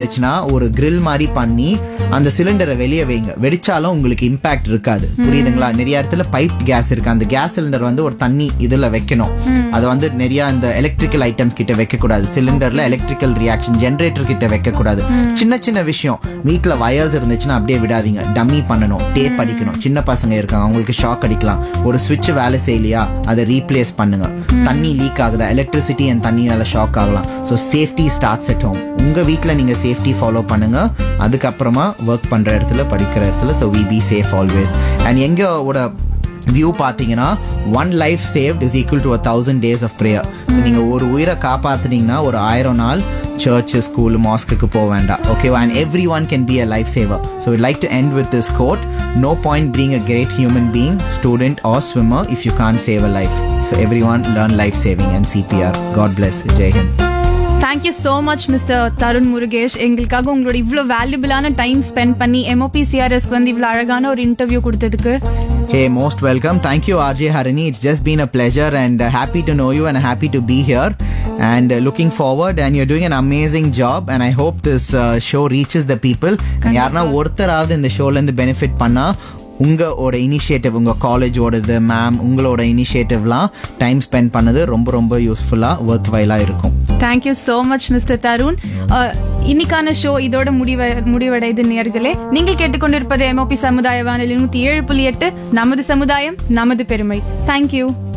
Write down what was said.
இருந்துச்சுன்னா ஒரு grill மாதிரி பண்ணி அந்த சிலிண்டரை வெளியே வைங்க வெடிச்சாலும் உங்களுக்கு இம்பாக்ட் இருக்காது புரியுதுங்களா நிறைய இடத்துல பைப் கேஸ் இருக்கு அந்த கேஸ் சிலிண்டர் வந்து ஒரு தண்ணி இதுல வைக்கணும் அது வந்து நிறைய இந்த எலக்ட்ரிக்கல் ஐட்டம்ஸ் கிட்ட வைக்க கூடாது சிலிண்டர்ல எலக்ட்ரிக்கல் ரியாக்ஷன் ஜெனரேட்டர் கிட்ட வைக்க கூடாது சின்ன சின்ன விஷயம் வீட்ல வயர்ஸ் இருந்துச்சுன்னா அப்படியே விடாதீங்க டம்மி பண்ணணும் டேப் அடிக்கணும் சின்ன பசங்க இருக்காங்க அவங்களுக்கு ஷாக் அடிக்கலாம் ஒரு சுவிட்ச் வேலை செய்யலையா அதை ரீப்ளேஸ் பண்ணுங்க தண்ணி லீக் ஆகுதா எலக்ட்ரிசிட்டி அண்ட் தண்ணியால ஷாக் ஆகலாம் so safety starts at home உங்க வீட்ல நீங்க சேஃப்டி ஃபாலோ பண்ணுங்க அதுக்கப்புறமா ஒர்க் பண்ற இடத்துல படிக்கிற இடத்துல so we be safe always and எங்கோட வியூ பார்த்தீங்கன்னா one life saved is equal to a thousand days of prayer so நீங்கள் ஒரு உயிரை காப்பாத்துனீங்கன்னா ஒரு ஆயிரம் நாள் சர்ச் ஸ்கூல் மாஸ்க்கு போக வேண்டாம் okay and everyone can be a life saver so like to end with this quote no point being a great human being student or swimmer if you can't save a life so everyone learn life saving and CPR God bless Jai Hind thank you so much mister Tarun Murugesh எங்களுக்காக உங்களோட இவ்வளோ வேல்யூபிளான time spend பண்ணி MOP சிஆர்எஸ்க்கு வந்து இவ்வளோ அழகான ஒரு இன்டர்வியூ கொடுத்ததுக்கு Hey, most welcome. Thank you, RJ Harini. It's just been a pleasure and uh, happy to know you and happy to be here. And uh, looking forward, and you're doing an amazing job. And I hope this uh, show reaches the people. And யாருன்னா ஒருத்தராவது இந்த ஷோல இருந்து benefit பண்ணா உங்களோட initiative உங்க காலேஜோடது ma'am உங்களோட இனிஷியேட்டிவ்லாம் time spend பண்ணது ரொம்ப ரொம்ப யூஸ்ஃபுல்லா ஒர்த் வைலா இருக்கும் thank you so much mister Tarun ah, இன்னைக்கான ஷோ இதோட முடிவ முடிவடைது நேர்களே நீங்கள் கேட்டுக்கொண்டிருப்பது எம்ஓபி சமுதாய வானொலி நூத்தி ஏழு புள்ளி எட்டு நமது சமுதாயம் நமது பெருமை தேங்க்யூ